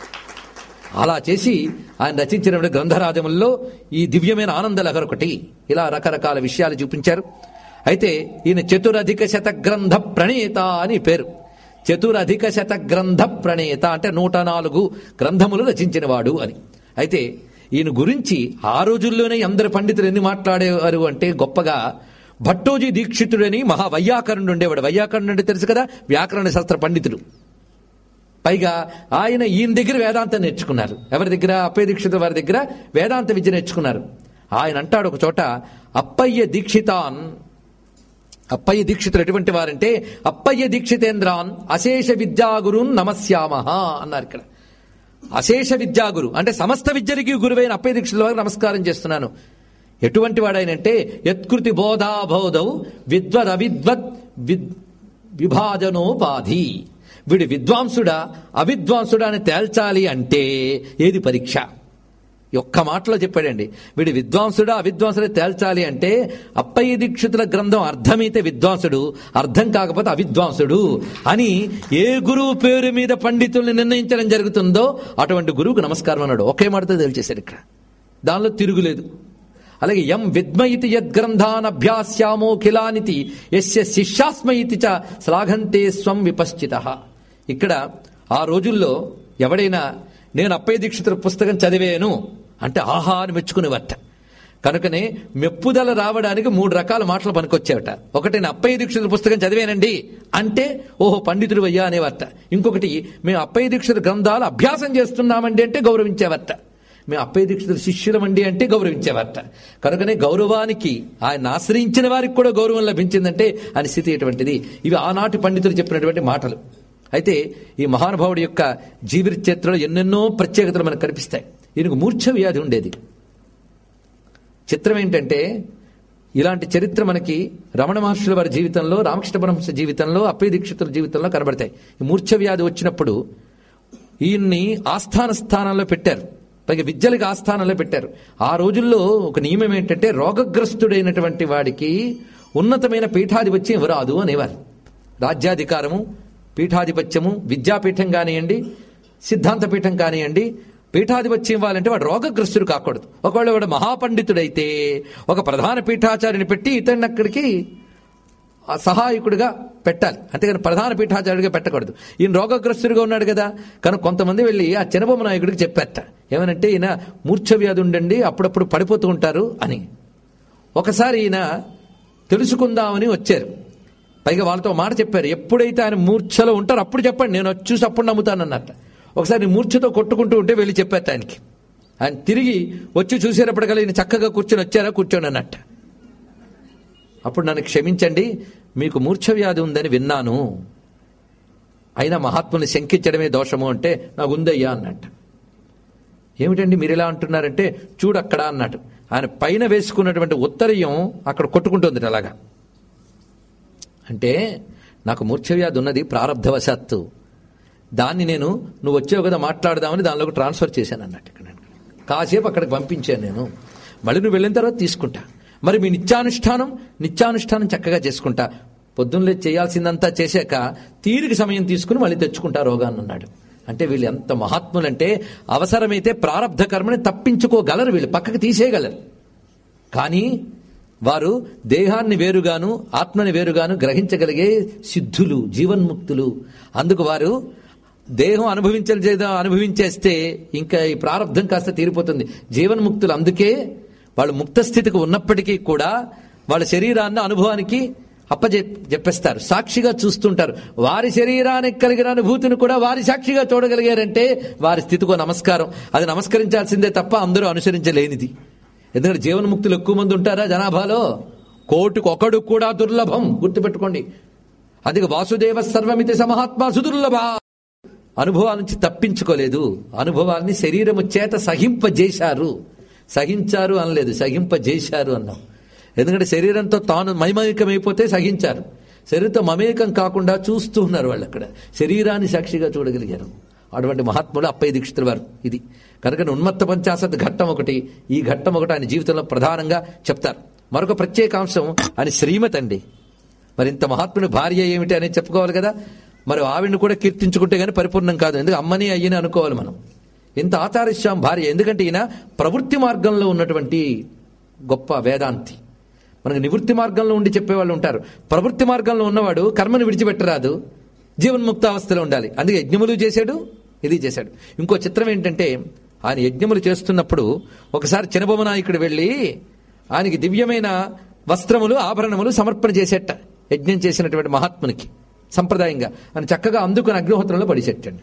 అలా చేసి ఆయన రచించిన గ్రంథరాజముల్లో ఈ దివ్యమైన ఆనందలహర్ ఒకటి ఇలా రకరకాల విషయాలు చూపించారు అయితే ఈయన చతురధిక శత గ్రంథ ప్రణేత అని పేరు చతురధిక శత గ్రంథ ప్రణేత అంటే నూట నాలుగు గ్రంథములు రచించినవాడు అని అయితే ఈయన గురించి ఆ రోజుల్లోనే అందరు పండితులు ఎన్ని మాట్లాడేవారు అంటే గొప్పగా భట్టోజీ దీక్షితుడని మహా వైయాకరణుడు ఉండేవాడు వైయాకరణుడు అంటే తెలుసు కదా వ్యాకరణ శాస్త్ర పండితుడు పైగా ఆయన ఈయన దగ్గర వేదాంతం నేర్చుకున్నారు ఎవరి దగ్గర అప్పయ్య దీక్షిత వారి దగ్గర వేదాంత విద్య నేర్చుకున్నారు ఆయన అంటాడు ఒక చోట అప్పయ్య దీక్షితాన్ అప్పయ్య దీక్షితులు ఎటువంటి వారంటే అప్పయ్య దీక్షితేంద్రాన్ అశేష విద్యాగురున్ నమస్యామ అన్నారు ఇక్కడ అశేష విద్యాగురు అంటే సమస్త విద్యలకి గురువైన అప్పయ్య దీక్షితుల వారికి నమస్కారం చేస్తున్నాను ఎటువంటి వాడాయనంటే యత్కృతి బోధాబోధౌ విద్వద్ అవిద్వత్ విద్ విభాజనోపాధి వీడు విద్వాంసుడా అవిద్వాంసుడా అని తేల్చాలి అంటే ఏది పరీక్ష ఈ ఒక్క మాటలో చెప్పాడండి వీడు విద్వాంసుడా అవిద్వాంసుడే తేల్చాలి అంటే అప్పయ్య దీక్షితుల గ్రంథం అర్థమైతే విద్వాంసుడు అర్థం కాకపోతే అవిద్వాంసుడు అని ఏ గురువు పేరు మీద పండితుల్ని నిర్ణయించడం జరుగుతుందో అటువంటి గురువుకు నమస్కారం అన్నాడు ఒకే మాటతో తేల్చేశాడు ఇక్కడ దానిలో తిరుగులేదు అలాగే ఎం విద్మయితి యద్గ్రంథాన్ అభ్యాస్యామో కిలానితి యస్య శిష్యాస్మ ఇతి చ శ్లాఘంతే స్వం విపశ్చిత ఇక్కడ ఆ రోజుల్లో ఎవడైనా నేను అప్పయ్య దీక్షితుల పుస్తకం చదివాను అంటే ఆహా అని మెచ్చుకునేవట కనుకనే మెప్పుదల రావడానికి మూడు రకాల మాటలు పనికొచ్చేవట ఒకటి నేను అప్పయ్య దీక్షితుల పుస్తకం చదివానండి అంటే ఓహో పండితుడు అయ్యా అనేవట ఇంకొకటి మేము అప్పయ్య దీక్షితుల గ్రంథాలు అభ్యాసం చేస్తున్నామండి అంటే గౌరవించేవట మేము అప్పయ్య దీక్షితుల శిష్యులమండి అంటే గౌరవించేవారట కనుకనే గౌరవానికి ఆయన ఆశ్రయించిన వారికి కూడా గౌరవం లభించిందంటే ఆయన స్థితి ఎటువంటిది ఇవి ఆనాటి పండితులు చెప్పినటువంటి మాటలు అయితే ఈ మహానుభావుడి యొక్క జీవిత చరిత్రలో ఎన్నెన్నో ప్రత్యేకతలు మనకు కనిపిస్తాయి ఈయనకు మూర్ఛ వ్యాధి ఉండేది చిత్రం ఏంటంటే ఇలాంటి చరిత్ర మనకి రమణ మహర్షుల వారి జీవితంలో రామకృష్ణ పరమహంస జీవితంలో అప్పయ్య దీక్షితుల జీవితంలో కనబడతాయి ఈ మూర్ఛ వ్యాధి వచ్చినప్పుడు ఈయన్ని ఆస్థాన స్థానంలో పెట్టారు పైగా విద్యలకు ఆస్థానంలో పెట్టారు ఆ రోజుల్లో ఒక నియమం ఏంటంటే రోగగ్రస్తుడైనటువంటి వాడికి ఉన్నతమైన పీఠాధిపత్యం ఇవ్వరాదు అనేవారు రాజ్యాధికారము పీఠాధిపత్యము విద్యాపీఠం కానివ్వండి సిద్ధాంత పీఠం కానివ్వండి పీఠాధిపత్యం ఇవ్వాలంటే వాడు రోగగ్రస్తుడు కాకూడదు ఒకవేళ వాడు మహాపండితుడైతే ఒక ప్రధాన పీఠాచార్యుని పెట్టి ఇతన్ని అక్కడికి ఆ సహాయకుడిగా పెట్టాలి అంతేగాని ప్రధాన పీఠాచార్యుడిగా పెట్టకూడదు ఈయన రోగగ్రస్తుడిగా ఉన్నాడు కదా కనుక కొంతమంది వెళ్ళి ఆ చినబొమ్మ నాయకుడికి చెప్పారట ఏమనంటే ఈయన మూర్ఛ వ్యాధి ఉండండి అప్పుడప్పుడు పడిపోతూ ఉంటారు అని ఒకసారి ఈయన తెలుసుకుందామని వచ్చారు పైగా వాళ్ళతో మాట చెప్పారు ఎప్పుడైతే ఆయన మూర్ఛలో ఉంటారో అప్పుడు చెప్పండి నేను వచ్చి చూసి అప్పుడు నమ్ముతానన్నట్ట ఒకసారి మూర్ఛతో కొట్టుకుంటూ ఉంటే వెళ్ళి చెప్పారట ఆయనకి ఆయన తిరిగి వచ్చి చూసేటప్పటికల్లా ఈయన చక్కగా కూర్చొని వచ్చారా కూర్చొని అన్నట్ట అప్పుడు నన్ను క్షమించండి మీకు మూర్ఛ వ్యాధి ఉందని విన్నాను అయినా మహాత్ముని శంకించడమే దోషము అంటే నాకు ఉందయ్యా అన్నట్టు ఏమిటండి మీరు ఎలా అంటున్నారంటే చూడు అక్కడ అన్నట్టు ఆయన పైన వేసుకున్నటువంటి ఉత్తరీయం అక్కడ కొట్టుకుంటుంది అలాగా అంటే నాకు మూర్ఛ వ్యాధి ఉన్నది ప్రారంధవశాత్తు దాన్ని నేను నువ్వు వచ్చావు కదా మాట్లాడదామని దానిలోకి ట్రాన్స్ఫర్ చేశాను అన్నట్టు ఇక్కడ నేను. కాసేపు అక్కడికి పంపించాను నేను మళ్ళీ నువ్వు వెళ్ళిన తర్వాత తీసుకుంటా మరి మీ నిత్యానుష్ఠానం నిత్యానుష్ఠానం చక్కగా చేసుకుంటా పొద్దున్నలే చేయాల్సిందంతా చేశాక తీరిక సమయం తీసుకుని మళ్ళీ తెచ్చుకుంటా రోగాన్ని అన్నాడు అంటే వీళ్ళు ఎంత మహాత్ములంటే అవసరమైతే ప్రారంధ కర్మని తప్పించుకోగలరు వీళ్ళు పక్కకి తీసేయగలరు కానీ వారు దేహాన్ని వేరుగాను ఆత్మని వేరుగాను గ్రహించగలిగే సిద్ధులు జీవన్ముక్తులు అందుకు వారు దేహం అనుభవించే అనుభవించేస్తే ఇంకా ఈ ప్రారంధం కాస్త తీరిపోతుంది జీవన్ముక్తులు అందుకే వాళ్ళు ముక్త స్థితికి ఉన్నప్పటికీ కూడా వాళ్ళ శరీరాన్ని అనుభవానికి అప్పజె చెప్పేస్తారు సాక్షిగా చూస్తుంటారు వారి శరీరానికి కలిగిన అనుభూతిని కూడా వారి సాక్షిగా చూడగలిగారంటే వారి స్థితికో నమస్కారం అది నమస్కరించాల్సిందే తప్ప అందరూ అనుసరించలేనిది ఎందుకంటే జీవన్ముక్తులు ఎక్కువ మంది ఉంటారా జనాభాలో కోటికి ఒకడు కూడా దుర్లభం గుర్తుపెట్టుకోండి అందుకే వాసుదేవ సర్వమితి సమహాత్మ సుదుర్లభ అనుభవాల నుంచి తప్పించుకోలేదు అనుభవాల్ని శరీరము చేత సహింపజేశారు సహించారు అనలేదు సహింపజేశారు అన్నాం ఎందుకంటే శరీరంతో తాను మైమేకమైపోతే సహించారు శరీరంతో మమేకం కాకుండా చూస్తూ ఉన్నారు వాళ్ళు అక్కడ శరీరాన్ని సాక్షిగా చూడగలిగారు అటువంటి మహాత్ముడు అప్పయ్య దీక్షితుల వారు ఇది కనుక ఉన్మత్త పంచాశత్ ఘట్టం ఒకటి ఈ ఘట్టం ఒకటి ఆయన జీవితంలో ప్రధానంగా చెప్తారు మరొక ప్రత్యేకాంశం ఆయన శ్రీమతి అండి మరి ఇంత మహాత్ముని భార్య ఏమిటి అనేది చెప్పుకోవాలి కదా మరి ఆవిడ్ని కూడా కీర్తించుకుంటే గానీ పరిపూర్ణం కాదు ఎందుకు అమ్మని అయ్యని అనుకోవాలి మనం ఇంత ఆచారిష్యాం భార్య ఎందుకంటే ఈయన ప్రవృత్తి మార్గంలో ఉన్నటువంటి గొప్ప వేదాంతి మనకు నివృత్తి మార్గంలో ఉండి చెప్పేవాళ్ళు ఉంటారు ప్రవృత్తి మార్గంలో ఉన్నవాడు కర్మను విడిచిపెట్టరాదు జీవన్ముక్త అవస్థలో ఉండాలి అందుకే యజ్ఞములు చేశాడు ఇది చేశాడు ఇంకో చిత్రం ఏంటంటే ఆయన యజ్ఞములు చేస్తున్నప్పుడు ఒకసారి చినబొమ్మ నాయకుడు వెళ్ళి ఆయనకి దివ్యమైన వస్త్రములు ఆభరణములు సమర్పణ చేసేట యజ్ఞం చేసినటువంటి మహాత్మునికి సంప్రదాయంగా ఆయన చక్కగా అందుకుని అగ్నిహోత్రంలో పడిచెట్టండి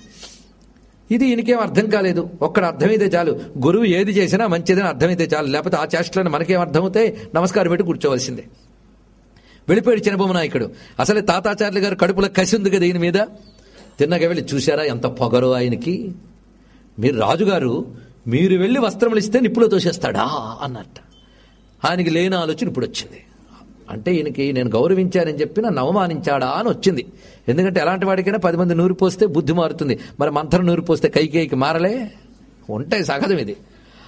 ఇది ఈయనకేం అర్థం కాలేదు ఒక్కడ అర్థమైతే చాలు గురువు ఏది చేసినా మంచిదని అర్థమైతే చాలు లేకపోతే ఆ చేష్టలను మనకేం అర్థమవుతాయి నమస్కారం పెట్టి కూర్చోవలసిందే వెళ్ళిపోయాడు చిన్నబొమ్మ నాయకుడు అసలే తాతాచార్యులు గారు కడుపులో కసి ఉంది కదా ఈయన మీద తిన్నగా వెళ్ళి చూశారా ఎంత పొగరు ఆయనకి మీరు రాజుగారు మీరు వెళ్ళి వస్త్రములు ఇస్తే నిప్పులో తోసేస్తాడా అన్నట్ట ఆయనకి లేని ఆలోచన ఇప్పుడు వచ్చింది అంటే ఈయనకి నేను గౌరవించానని చెప్పి నన్ను అవమానించాడా అని వచ్చింది ఎందుకంటే ఎలాంటి వాడికైనా పది మంది నూరు పోస్తే బుద్ధి మారుతుంది మరి మంత్రం నూరు పోస్తే కైకేయికి మారలే ఉంటాయి సహజం ఇది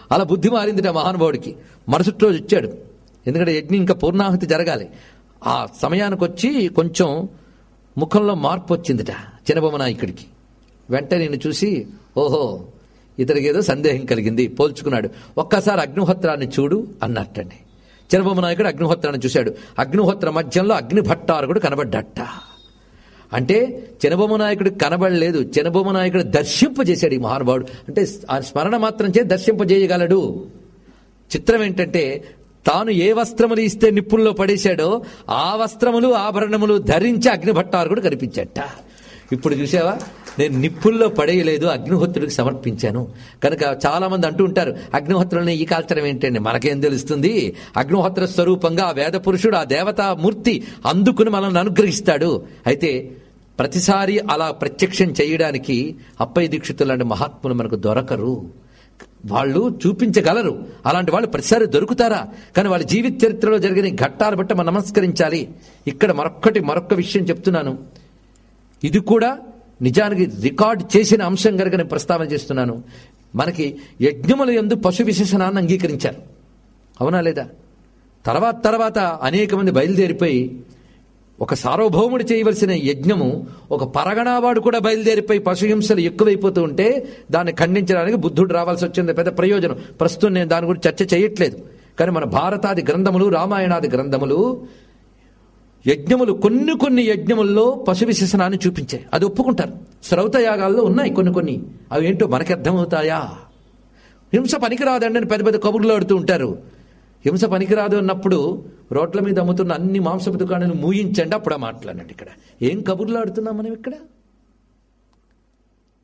అలా బుద్ధి మారిందిట మహానుభావుడికి మరుసటి రోజు వచ్చాడు ఎందుకంటే యజ్ఞం ఇంకా పూర్ణాహుతి జరగాలి ఆ సమయానికి వచ్చి కొంచెం ముఖంలో మార్పు వచ్చిందిట చిన్నబొమ్మ నాయకుడికి వెంటనే నిన్ను చూసి ఓహో ఇతడికి ఏదో సందేహం కలిగింది పోల్చుకున్నాడు ఒక్కసారి అగ్నిహోత్రాన్ని చూడు అన్నట్టండి చిన్నబొమ్మ నాయకుడు అగ్నిహోత్రాన్ని చూశాడు అగ్నిహోత్ర మధ్యంలో అగ్నిభట్టారకుడు కనబడ్డట అంటే చినబొమ్మ నాయకుడు కనబడలేదు చినబొమ్మ నాయకుడు దర్శింపజేశాడు ఈ మహానుభావుడు అంటే ఆ స్మరణ మాత్రం చే దర్శింపజేయగలడు చిత్రం ఏంటంటే తాను ఏ వస్త్రములు ఇస్తే నిప్పుల్లో పడేశాడో ఆ వస్త్రములు ఆభరణములు ధరించి అగ్నిభట్టారకుడు కనిపించట ఇప్పుడు చూసావా నేను నిప్పుల్లో పడేయలేదు అగ్నిహోత్రుడికి సమర్పించాను కనుక చాలా మంది అంటూ ఉంటారు అగ్నిహోత్రుల్ని ఈ కాల్చడం ఏంటండి మనకేం తెలుస్తుంది అగ్నిహోత్ర స్వరూపంగా ఆ వేద పురుషుడు ఆ దేవతా మూర్తి అందుకుని మనల్ని అనుగ్రహిస్తాడు అయితే ప్రతిసారి అలా ప్రత్యక్షం చేయడానికి అప్పయ్య దీక్షితులు లాంటి మహాత్ములు మనకు దొరకరు వాళ్ళు చూపించగలరు అలాంటి వాళ్ళు ప్రతిసారి దొరుకుతారా కానీ వాళ్ళ జీవిత చరిత్రలో జరిగిన ఈ ఘట్టాలు బట్టి మనం నమస్కరించాలి ఇక్కడ మరొక్కటి మరొక్క విషయం చెప్తున్నాను ఇది కూడా నిజానికి రికార్డ్ చేసిన అంశం కనుక నేను ప్రస్తావన చేస్తున్నాను మనకి యజ్ఞముల ఎందు పశు విశేషణాన్ని అంగీకరించారు అవునా లేదా తర్వాత తర్వాత అనేక మంది బయలుదేరిపోయి ఒక సార్వభౌముడు చేయవలసిన యజ్ఞము ఒక పరగణావాడు కూడా బయలుదేరిపోయి పశుహింసలు ఎక్కువైపోతూ ఉంటే దాన్ని ఖండించడానికి బుద్ధుడు రావాల్సి వచ్చింది పెద్ద ప్రయోజనం ప్రస్తుతం నేను దాని గురించి చర్చ చేయట్లేదు కానీ మన భారతాది గ్రంథములు రామాయణాది గ్రంథములు యజ్ఞములు కొన్ని కొన్ని యజ్ఞముల్లో పశు విశేషణాన్ని చూపించాయి అది ఒప్పుకుంటారు శ్రౌత యాగాల్లో ఉన్నాయి కొన్ని కొన్ని అవి ఏంటో మనకి అర్థమవుతాయా హింస పనికిరాదండి అని పెద్ద పెద్ద కబుర్లు ఆడుతూ ఉంటారు హింస పనికిరాదు అన్నప్పుడు రోడ్ల మీద అమ్ముతున్న అన్ని మాంసపు దుకాణాలు మూయించండి అప్పుడు మాట్లాడండి ఇక్కడ ఏం కబుర్లు ఆడుతున్నాం మనం ఇక్కడ